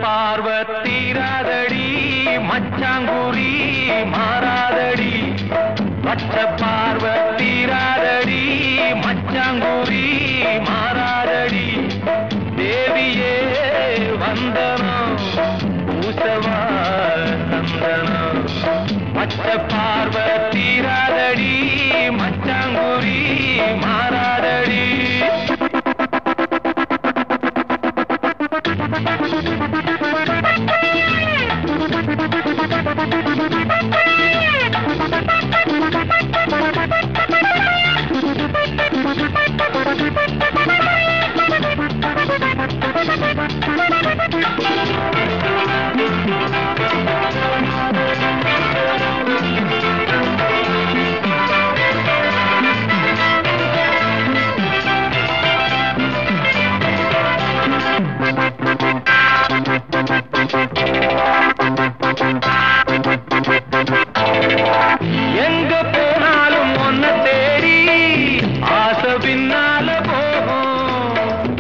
பார்வ தீராதடி மச்சாங்குரி மாறாதடி பச்சை பார்வ தீராதடி மச்சாங்குரி மாறாதடி தேவியே வந்தனம் பூசவா சந்தனம் பச்சை பார்வ தீராதடி மச்சாங்குரி மாறாதடி எங்க போனாலும் ஒன்ன தேடி ஆசை பின்னால போகும்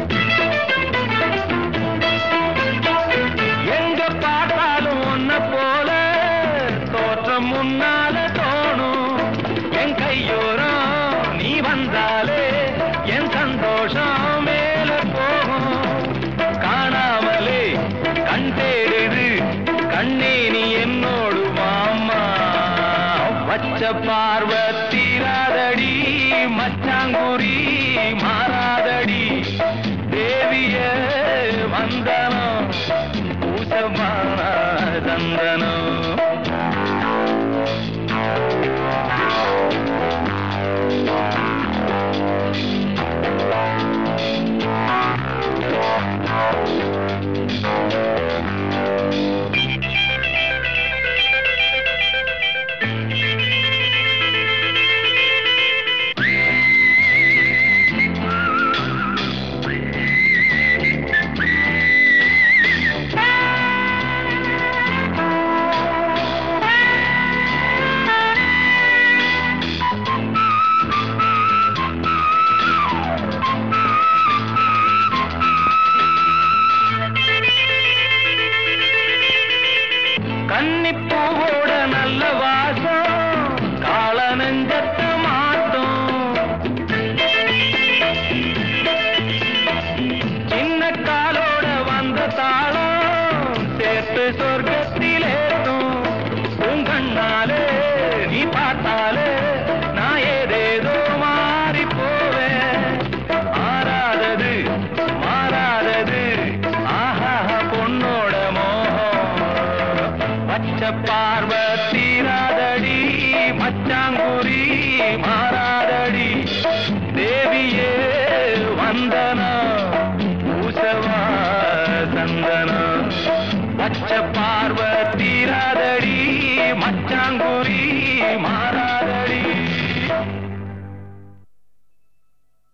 எங்க பார்த்தாலும் ஒன்ன போல தோற்றம் முன்னால தோணும் என் கையோரம் நீ வந்தாலே என் சந்தோஷம் மேல போகும் காணாமலே கண் தேடுது கண்ணே நீ என்னோடு மாமா வச்ச பார்வ தீராதடி மச்சாங்குரி மாறாதடி தேவிய வந்தனம் பூசமான தந்தனம் கன்னிப்பூவோட நல்ல வாசம் கால நெஞ்சத்த மாட்டோம் சின்ன காலோட வந்த தாளம் சேர்த்து சொர்க்கத்திலேத்தும் உங்கண்ணாலே நீ பார்த்தாலே நான் ஏதேதோ மாறி போவேன் ஆறாதது மாறாதது ஆஹா பொண்ணோட மோகம் பச்சை பார்வ தீராதடி மச்சாங்குரி மாறாதடி தேவியே வந்தனா பூசவா சந்தனா பச்சை பார்வ